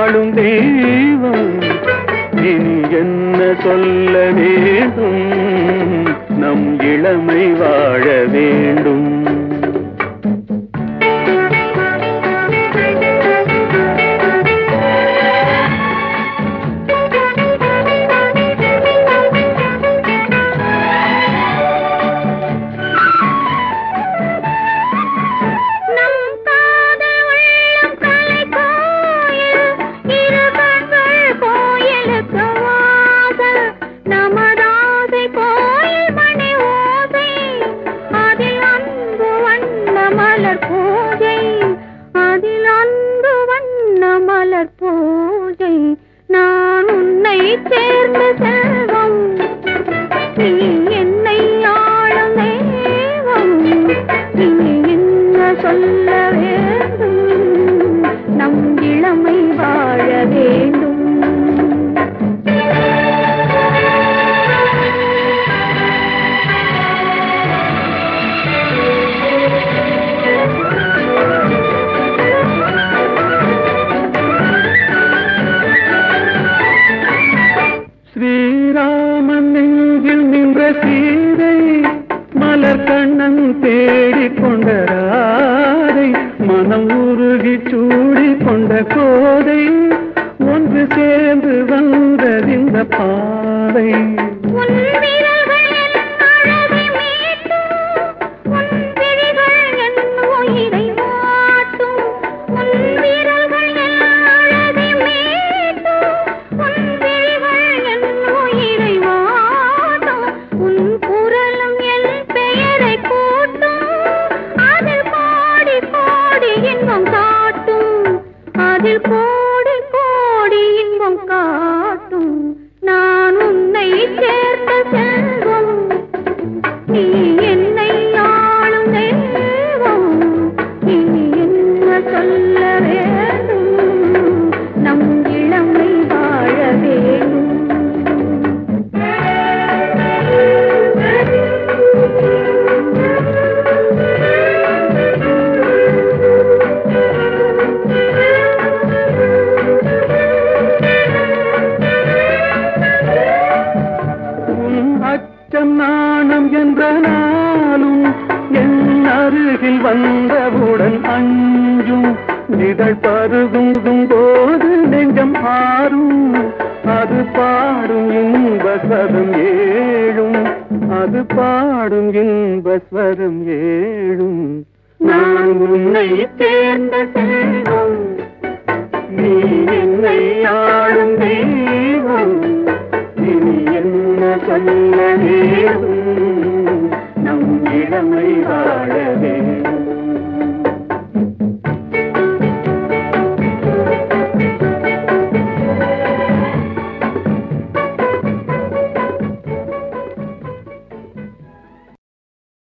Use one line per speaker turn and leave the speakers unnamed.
ஆளும் தெய்வம் இனி என்ன சொல்ல வேண்டும் நம் இளமை வாழ வேண்டும்
நம் காதல் உள்ளம் கலை கோயில் இரு கண்கள் கோயிலுக்கு வாசல் நமதாசை கோயில் மணி ஓசை அதில் அன்பு வண்ண மலர் பூஜை அதில் அன்பு வண்ண மலர் பூஜை நான் உன்னை சேர்ந்த செல்வம் நீ என்னை ஆளும் தெய்வம் நீ என்ன சொல்ல வேண்டும் நம் இளமை வாழ வேண்டும்
ஸ்ரீராமன் நெஞ்சில் நின்ற சீதை மலர் கண்ணன் தேடிக் கொண்ட ராதை மனம் உருகி சூடி கொண்ட கோதை ஒன்று சேர்ந்து வந்ததிந்த பாதை
உன் விரல்கள் என் அழகை மீட்டும் உன் விழிகள் என் உயிரை வாட்டும் உன் விரல்கள் என் அழகை மீட்டும் உன் விழிகள் என் உயிரை வாட்டும் உன் குரலும் என் பெயரை கூட்டும் அதில் கோடி கோடி இன்பம் காட்டும் அதில் கோடி கோடி இன்பம் காட்டும் நான் உன்னை சேர்த்த செல்வம் நீ என்னை ஆளும் தெய்வம் நீ என்ன சொல்ல வேண்டும் நம் இளமை வாழ
உன் அச்சம் நாணம் என்ற நாளும் என் அருகில் வந்தவுடன் அஞ்சும் இதழ் பருகும் போது நெஞ்சம் ஆறும் அது பாடும் இன்ப ஸ்வரம் ஏழும் அது பாடும் இன்ப ஸ்வரம் ஏழும் நான் உன்னை சேர்ந்த செல்வம் நீ என்னை ஆளும் தெய்வம் இனி என்ன சொல்ல வேண்டும் நம் இளமை வாழ வேண்டும்